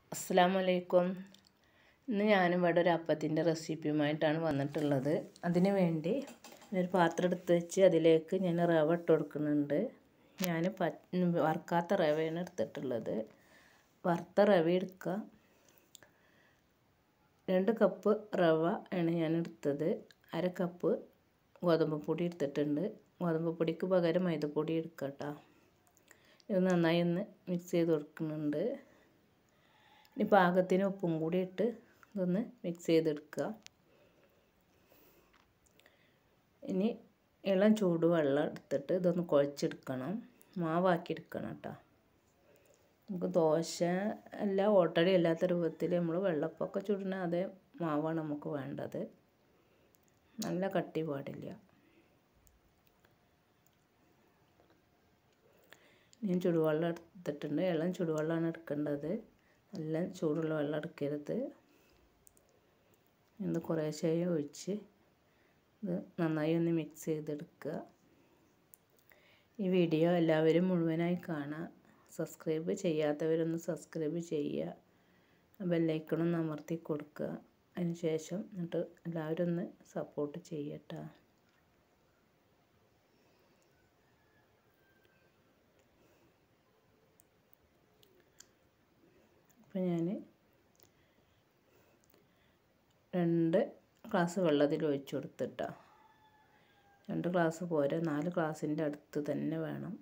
അസ്സാം വലൈക്കും ഇന്ന് ഞാനിവിടെ ഒരു അപ്പത്തിൻ്റെ റെസിപ്പിയുമായിട്ടാണ് വന്നിട്ടുള്ളത് അതിന് വേണ്ടി ഒരു പാത്രം എടുത്ത് വെച്ച് അതിലേക്ക് ഞാൻ റവ ഇട്ട് കൊടുക്കുന്നുണ്ട് ഞാൻ പ വറുക്കാത്ത റവയാണ് എടുത്തിട്ടുള്ളത് വറുത്ത റവ എടുക്കുക രണ്ട് കപ്പ് റവ ആണ് ഞാൻ എടുത്തത് അര കപ്പ് ഗോതമ്പ് പൊടി എടുത്തിട്ടുണ്ട് ഗോതമ്പ് പൊടിക്ക് പകരം മൈദപ്പൊടി എടുക്കുക കേട്ടോ ഇത് നന്നായി ഒന്ന് മിക്സ് ചെയ്ത് കൊടുക്കുന്നുണ്ട് ഇനി പാകത്തിന് ഉപ്പും കൂടി ഇട്ട് ഇതൊന്ന് മിക്സ് ചെയ്തെടുക്കുക ഇനി ഇളം ചൂടുവെള്ളം എടുത്തിട്ട് ഇതൊന്ന് കുഴച്ചെടുക്കണം മാവാക്കി എടുക്കണം കേട്ടോ നമുക്ക് ദോശ അല്ല ഓട്ടടി അല്ലാത്ത രൂപത്തിൽ നമ്മൾ വെള്ളപ്പൊക്കെ ചുടുന്ന അതേ മാവാണ് നമുക്ക് വേണ്ടത് നല്ല കട്ടി പാടില്ല ഞാൻ ചുടുവെള്ളം എടുത്തിട്ടുണ്ട് ഇളം ചുടുവെള്ളമാണ് എടുക്കേണ്ടത് നല്ല ചൂടുള്ള വെള്ളം എടുക്കരുത് ഇത് കുറേശ്ശേ ഒഴിച്ച് ഇത് നന്നായി ഒന്ന് മിക്സ് ചെയ്തെടുക്കുക ഈ വീഡിയോ എല്ലാവരും മുഴുവനായി കാണുക സബ്സ്ക്രൈബ് ചെയ്യാത്തവരൊന്ന് സബ്സ്ക്രൈബ് ചെയ്യുക ബെല്ലൈക്കണൊന്ന് അമർത്തി കൊടുക്കുക അതിന് ശേഷം എന്നിട്ട് എല്ലാവരും ഒന്ന് സപ്പോർട്ട് ചെയ്യട്ടോ അപ്പോൾ ഞാൻ രണ്ട് ഗ്ലാസ് വെള്ളത്തിൽ ഒഴിച്ചു കൊടുത്തിട്ടാ രണ്ട് ഗ്ലാസ് പോരെ നാല് ഗ്ലാസിൻ്റെ അടുത്ത് തന്നെ വേണം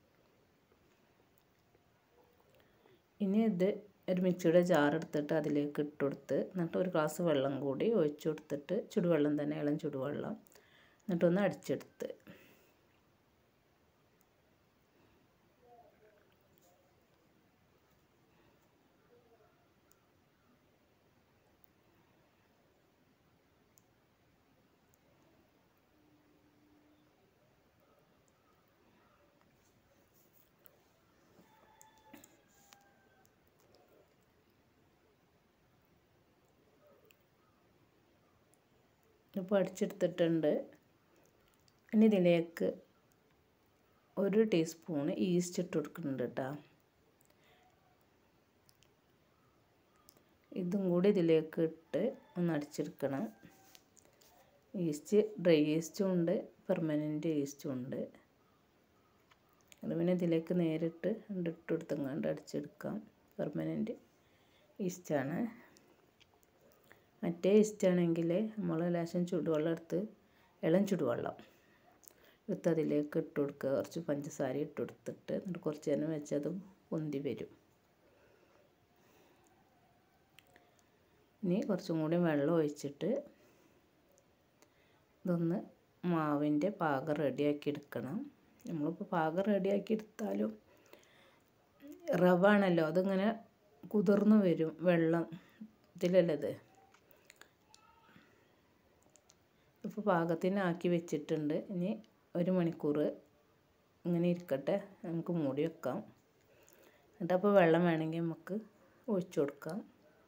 ഇനി ഇത് ഒരു മിക്സിയുടെ ജാർ എടുത്തിട്ട് അതിലേക്ക് ഇട്ട് കൊടുത്ത് എന്നിട്ട് ഒരു ഗ്ലാസ് വെള്ളം കൂടി ഒഴിച്ചു കൊടുത്തിട്ട് ചുടുവെള്ളം തന്നെ ഇളം ചുടുവെള്ളം എന്നിട്ടൊന്ന് അടിച്ചെടുത്ത് ഇപ്പോൾ അടിച്ചെടുത്തിട്ടുണ്ട് ഇനി ഇതിലേക്ക് ഒരു ടീസ്പൂണ് ഈസ്റ്റ് ഇട്ട് കൊടുക്കുന്നുണ്ട് കേട്ടോ ഇതും കൂടി ഇതിലേക്ക് ഇട്ട് ഒന്ന് അടിച്ചെടുക്കണം ഈസ്റ്റ് ഡ്രൈ ഈസ്റ്റും ഉണ്ട് പെർമനൻറ്റ് ഈസ്റ്റും ഉണ്ട് അത് പിന്നെ ഇതിലേക്ക് നേരിട്ട് ഇട്ട് കൊടുത്തങ്ങാണ്ട് അടിച്ചെടുക്കാം പെർമനൻറ്റ് ഈസ്റ്റാണ് മറ്റേ ഈസ്റ്റാണെങ്കിൽ നമ്മൾ ലേശം ചുടുവെള്ളം എടുത്ത് ഇളം ചുടുവെള്ളം എടുത്ത് അതിലേക്ക് ഇട്ട് കൊടുക്കുക കുറച്ച് പഞ്ചസാര ഇട്ട് കൊടുത്തിട്ട് എന്നിട്ട് കുറച്ച് നേരം വെച്ചതും പൊന്തി വരും ഇനി കുറച്ചും കൂടി വെള്ളം ഒഴിച്ചിട്ട് ഇതൊന്ന് മാവിൻ്റെ പാകം റെഡിയാക്കി എടുക്കണം നമ്മളിപ്പോൾ പാകം റെഡിയാക്കി എടുത്താലും റവ ആണല്ലോ അതിങ്ങനെ കുതിർന്ന് വരും വെള്ളം ഇതിലല്ലത് ഇപ്പോൾ പാകത്തിനാക്കി വെച്ചിട്ടുണ്ട് ഇനി ഒരു മണിക്കൂർ ഇങ്ങനെ ഇരിക്കട്ടെ നമുക്ക് മൂടി വെക്കാം എന്നിട്ട് അപ്പോൾ വെള്ളം വേണമെങ്കിൽ നമുക്ക് ഒഴിച്ചു കൊടുക്കാം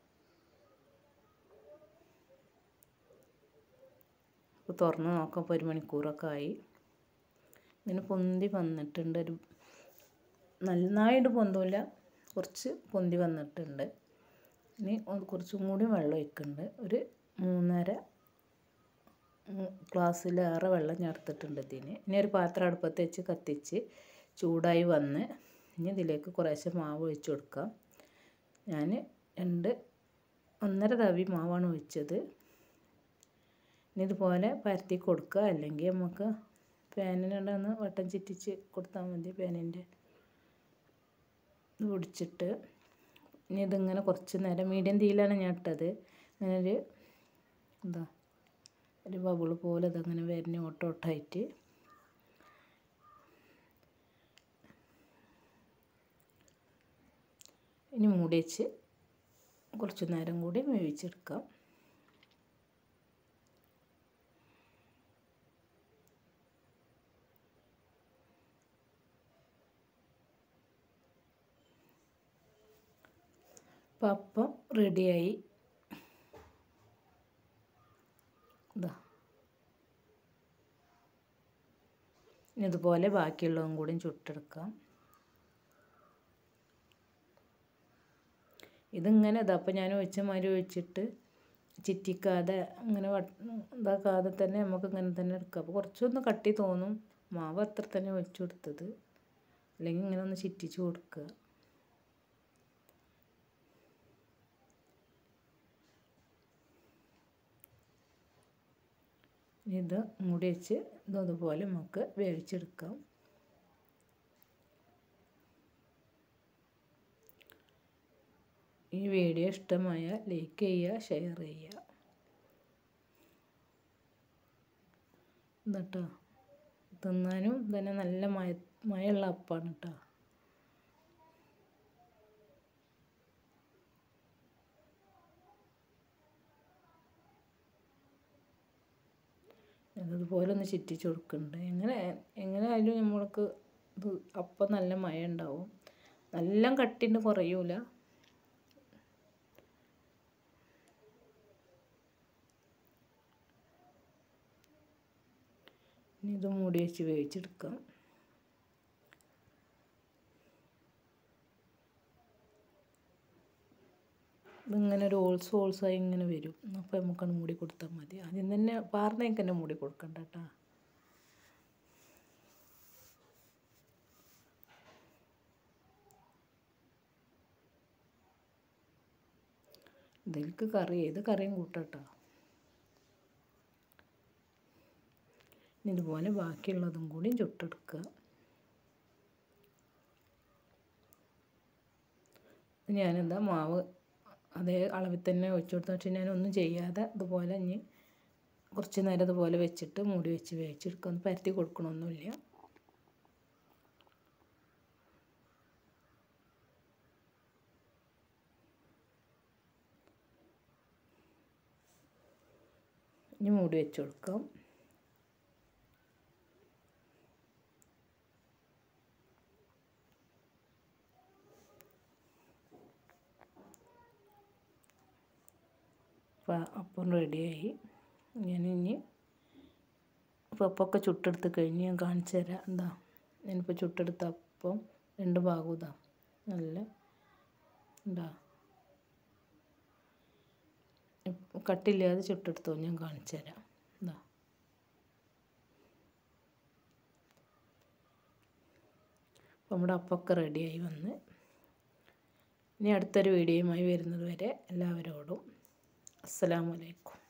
അപ്പോൾ തുറന്ന് നോക്കാം ഇപ്പോൾ ഒരു മണിക്കൂറൊക്കെ ആയി ഇങ്ങനെ പൊന്തി വന്നിട്ടുണ്ട് ഒരു നന്നായിട്ട് പൊന്തില്ല കുറച്ച് പൊന്തി വന്നിട്ടുണ്ട് ഇനി കുറച്ചും കൂടി വെള്ളം ഒഴിക്കുന്നുണ്ട് ഒരു മൂന്നര ഗ്ലാസ്സിലേറെ വെള്ളം ചേർത്തിട്ടുണ്ട് ഇതിന് ഇനി ഒരു പാത്രം അടുപ്പത്ത് വെച്ച് കത്തിച്ച് ചൂടായി വന്ന് ഇനി ഇതിലേക്ക് കുറേശ്ശെ മാവ് ഒഴിച്ച് കൊടുക്കാം ഞാൻ രണ്ട് ഒന്നര തവി മാവാണ് ഒഴിച്ചത് ഇനി ഇതുപോലെ പരത്തി കൊടുക്കുക അല്ലെങ്കിൽ നമുക്ക് പാനിനൊന്ന് വട്ടം ചുറ്റിച്ച് കൊടുത്താൽ മതി പാനിൻ്റെ ഇത് പിടിച്ചിട്ട് ഇനി ഇതിങ്ങനെ കുറച്ച് നേരം മീഡിയം തീയിലാണ് ഞാൻ ഇട്ടത് അങ്ങനെ ഒരു എന്താ ഒരു ബബിൾ പോലെ ഇതങ്ങനെ വരുന്ന ഓട്ടോട്ടായിട്ട് ഇനി മൂടി വെച്ച് കുറച്ച് നേരം കൂടി വേവിച്ചെടുക്കാം അപ്പം അപ്പം റെഡിയായി ഇതാ ഇതുപോലെ ബാക്കിയുള്ളതും കൂടി ചുട്ടെടുക്കാം ഇതിങ്ങനെ ഇതാ അപ്പോൾ ഞാൻ ഒഴിച്ച മാതിരി ഒഴിച്ചിട്ട് ചിറ്റിക്കാതെ അങ്ങനെ ഇതാക്കാതെ തന്നെ നമുക്ക് ഇങ്ങനെ തന്നെ എടുക്കാം അപ്പോൾ കുറച്ചൊന്ന് കട്ടി തോന്നും മാവ് അത്ര തന്നെ ഒഴിച്ചു കൊടുത്തത് അല്ലെങ്കിൽ ഇങ്ങനെ ഒന്ന് ചിറ്റിച്ച് കൊടുക്കുക ഇത് മൂടി വെച്ച് ഇതുപോലെ നമുക്ക് വേവിച്ചെടുക്കാം ഈ വീഡിയോ ഇഷ്ടമായ ലൈക്ക് ചെയ്യുക ഷെയർ ചെയ്യുക എന്നിട്ടോ തിന്നാനും തന്നെ നല്ല മയ മയമുള്ള അപ്പാണ് കേട്ടോ അതുപോലെ ഒന്ന് ചുറ്റിച്ച് കൊടുക്കുന്നുണ്ട് എങ്ങനെ എങ്ങനെ ആയാലും നമ്മൾക്ക് ഇത് അപ്പം നല്ല മഴ ഉണ്ടാവും നല്ല കട്ടിണ്ട് കുറയൂല ഇനി ഇത് മൂടി വെച്ച് വേവിച്ചെടുക്കാം ഇതിങ്ങനെ ഒരു ഓൾസ് ഓൾസായി ഇങ്ങനെ വരും അപ്പോൾ നമുക്കത് മൂടി കൊടുത്താൽ മതി ആദ്യം തന്നെ പാർന്നേക്ക് തന്നെ മൂടി കൊടുക്കണ്ട കേട്ടോ ഇതിലേക്ക് കറി ഏത് കറിയും കൂട്ടട്ടോ ഇതുപോലെ ബാക്കിയുള്ളതും കൂടി ചുട്ടെടുക്കുക ഞാനെന്താ മാവ് അതേ അളവിൽ തന്നെ ഒഴിച്ചു കൊടുത്തു പക്ഷേ ഞാനൊന്നും ചെയ്യാതെ ഇതുപോലെ ഇനി കുറച്ച് നേരം ഇതുപോലെ വെച്ചിട്ട് മൂടി വെച്ച് വേവിച്ചെടുക്കുക ഒന്ന് പരത്തി കൊടുക്കണമൊന്നുമില്ല ഇനി മൂടി വെച്ച് കൊടുക്കാം അപ്പോൾ അപ്പം റെഡിയായി ഞാൻ ഇനി അപ്പോൾ അപ്പമൊക്കെ ചുട്ടെടുത്ത് കഴിഞ്ഞ് ഞാൻ കാണിച്ചു തരാം എന്താ ഞാനിപ്പോൾ ചുട്ടെടുത്ത അപ്പം രണ്ട് ഭാഗവും ഇതാ നല്ല എന്താ കട്ടില്ലാതെ ചുട്ടെടുത്തോ ഞാൻ കാണിച്ചു തരാം എന്താ അപ്പോൾ നമ്മുടെ അപ്പമൊക്കെ റെഡിയായി വന്ന് ഇനി അടുത്തൊരു വീഡിയോയുമായി വരുന്നത് വരെ എല്ലാവരോടും അസ്സലാമലൈക്കും